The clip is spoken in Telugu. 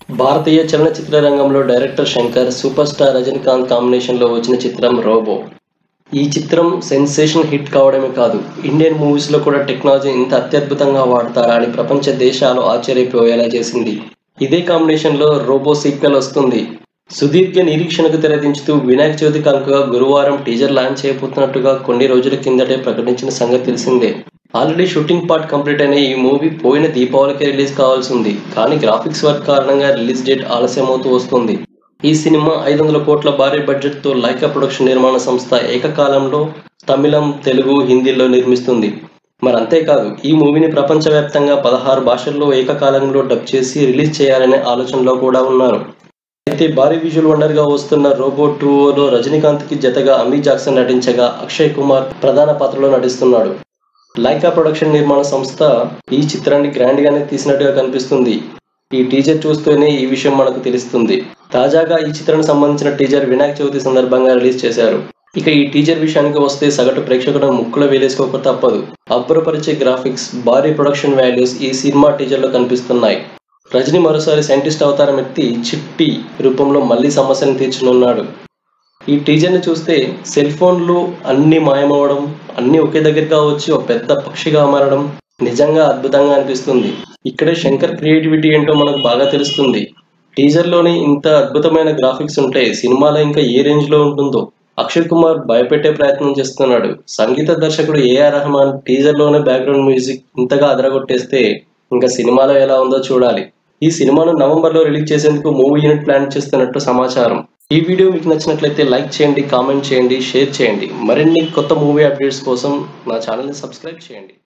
భారతీయ చలనచిత్ర రంగంలో director Shankar super star Rajinikanth కాంబినేషన్లో వచ్చిన చిత్రం రోబో ఈ చిత్రం సెన్సేషన్ హిట్ కావడమే కాదు ఇండియన్ మూవీస్లో కూడా టెక్నాలజీ ఇంత అత్యద్భుతంగా వాడతారా అని ప్రపంచ దేశాలు ఆశ్చర్యపోయేలా చేసింది ఇదే కాంబినేషన్లో రోబో సీక్వెల్ వస్తుంది సుదీర్ఘ నిరీక్షణకు తెరదించుతూ వినాయక చవితి కానుకగా గురువారం టీజర్ లాంచ్ చేయబోతున్నట్టుగా కొన్ని రోజుల కిందటే ప్రకటించిన సంగతి తెలిసిందే ఆల్రెడీ షూటింగ్ పార్ట్ కంప్లీట్ అయిన ఈ మూవీ పోయిన దీపావళికి రిలీజ్ కావాల్సి ఉంది కానీ గ్రాఫిక్స్ వర్క్ కారణంగా రిలీజ్ డేట్ ఆలస్యమవుతూ వస్తుంది ఈ సినిమా ఐదు వందల కోట్ల భారీ బడ్జెట్తో లైకా ప్రొడక్షన్ నిర్మాణ సంస్థ ఏకకాలంలో తమిళం తెలుగు హిందీలో నిర్మిస్తుంది మరి అంతేకాదు ఈ మూవీని ప్రపంచవ్యాప్తంగా పదహారు భాషల్లో ఏకకాలంలో డబ్ చేసి రిలీజ్ చేయాలనే ఆలోచనలో కూడా ఉన్నారు అయితే భారీ విజువల్ వండర్ గా వస్తున్న రోబో టూలో రజనీకాంత్ కి జతగా అమీ జాక్సన్ నటించగా అక్షయ్ కుమార్ ప్రధాన పాత్రలో నటిస్తున్నాడు లైకా ప్రొడక్షన్ నిర్మాణ సంస్థ ఈ చిత్రాన్ని గ్రాండ్ గానే తీసినట్టుగా కనిపిస్తుంది ఈ టీజర్ చూస్తూనే ఈ విషయం మనకు తెలుస్తుంది తాజాగా ఈ చిత్రానికి సంబంధించిన టీజర్ వినాయక చవితి సందర్భంగా రిలీజ్ చేశారు ఇక ఈ టీజర్ విషయానికి వస్తే సగటు ప్రేక్షకుడు ముక్కులో వేలేసుకోక తప్పదు అబ్బురపరిచే గ్రాఫిక్స్ భారీ ప్రొడక్షన్ వాల్యూస్ ఈ సినిమా టీజర్ లో కనిపిస్తున్నాయి రజనీ మరోసారి సైంటిస్ట్ అవతారం ఎత్తి చిట్టి రూపంలో మళ్ళీ సమస్యను తీర్చనున్నాడు ఈ టీజర్ని చూస్తే సెల్ ఫోన్లు అన్ని మాయమవడం అన్ని ఒకే దగ్గరగా వచ్చి ఒక పెద్ద పక్షిగా మారడం నిజంగా అద్భుతంగా అనిపిస్తుంది ఇక్కడే శంకర్ క్రియేటివిటీ ఏంటో మనకు బాగా తెలుస్తుంది టీజర్లోని ఇంత అద్భుతమైన గ్రాఫిక్స్ ఉంటే సినిమాలో ఇంకా ఏ రేంజ్లో ఉంటుందో అక్షయ్ కుమార్ భయపెట్టే ప్రయత్నం చేస్తున్నాడు సంగీత దర్శకుడు ఏఆర్ రెహమాన్ టీజర్లోనే బ్యాక్గ్రౌండ్ మ్యూజిక్ ఇంతగా అదరగొట్టేస్తే ఇంకా సినిమాలో ఎలా ఉందో చూడాలి ఈ సినిమాను నవంబర్లో రిలీజ్ చేసేందుకు మూవీ యూనిట్ ప్లాన్ చేస్తున్నట్టు సమాచారం ఈ వీడియో మీకు నచ్చినట్లయితే లైక్ చేయండి కామెంట్ చేయండి షేర్ చేయండి మరిన్ని కొత్త మూవీ అప్డేట్స్ కోసం నా ఛానల్ని సబ్స్క్రైబ్ చేయండి